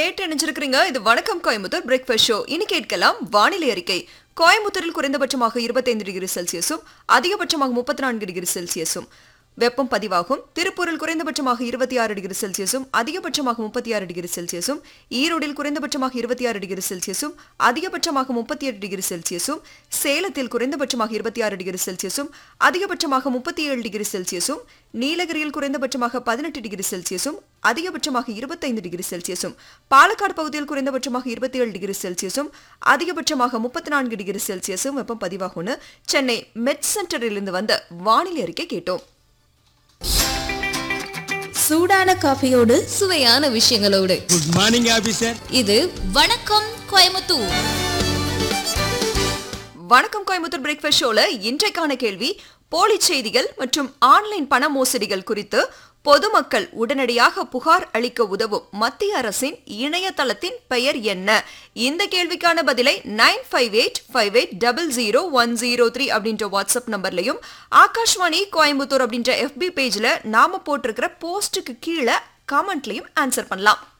கேட்டு நினைச்சிருக்கிறீங்க இது வணக்கம் கோயம்புத்தூர் பிரேக்ஃபாஸ்ட் ஷோ இனி கேட்கலாம் வானிலை அறிக்கை கோயம்புத்தூரில் குறைந்தபட்சமாக 25 டிகிரி செல்சியஸும் அதிகபட்சமாக முப்பத்தி நான்கு டிகிரி செல்சியஸும் வெப்பம் பதிவாகும் திருப்பூரில் குறைந்தபட்சமாக இருபத்தி ஆறு டிகிரி செல்சியஸும் அதிகபட்சமாக முப்பத்தி ஆறு டிகிரி செல்சியஸும் ஈரோடில் குறைந்தபட்சமாக இருபத்தி ஆறு டிகிரி செல்சியஸும் அதிகபட்சமாக முப்பத்தி எட்டு டிகிரி செல்சியஸும் சேலத்தில் குறைந்தபட்சமாக இருபத்தி ஆறு டிகிரி செல்சியஸும் அதிகபட்சமாக முப்பத்தி ஏழு டிகிரி செல்சியஸும் நீலகிரியில் குறைந்தபட்சமாக பதினெட்டு டிகிரி செல்சியஸும் அதிகபட்சமாக இருபத்தைந்து டிகிரி செல்சியஸும் பாலக்காடு பகுதியில் குறைந்தபட்சமாக இருபத்தி ஏழு டிகிரி செல்சியஸும் அதிகபட்சமாக முப்பத்தி நான்கு டிகிரி செல்சியஸும் வெப்பம் பதிவாகும்னு சென்னை மெட் சென்டரிலிருந்து வந்த வானிலை அறிக்கை கேட்டோம் சூடான காஃபியோடு சுவையான விஷயங்களோடு குட் மார்னிங் ஆபீசர் இது வணக்கம் கோயமுத்தூர் வணக்கம் கோயம்புத்தூர் பிரேக்ஃபாஸ்ட் ஷோல இன்றைக்கான கேள்வி போலி செய்திகள் மற்றும் ஆன்லைன் பண மோசடிகள் குறித்து பொதுமக்கள் உடனடியாக புகார் அளிக்க உதவும் மத்திய அரசின் இணையதளத்தின் பெயர் என்ன இந்த கேள்விக்கான பதிலை nine five eight five eight double zero one zero three அப்படின்ற வாட்ஸ்அப் நம்பர்லையும் ஆகாஷ்வாணி கோயம்புத்தூர் அப்படின்ற எஃபி பேஜ்ல நாம போட்டிருக்கிற போஸ்ட்டுக்கு கீழே காமெண்ட்லயும் ஆன்சர் பண்ணலாம்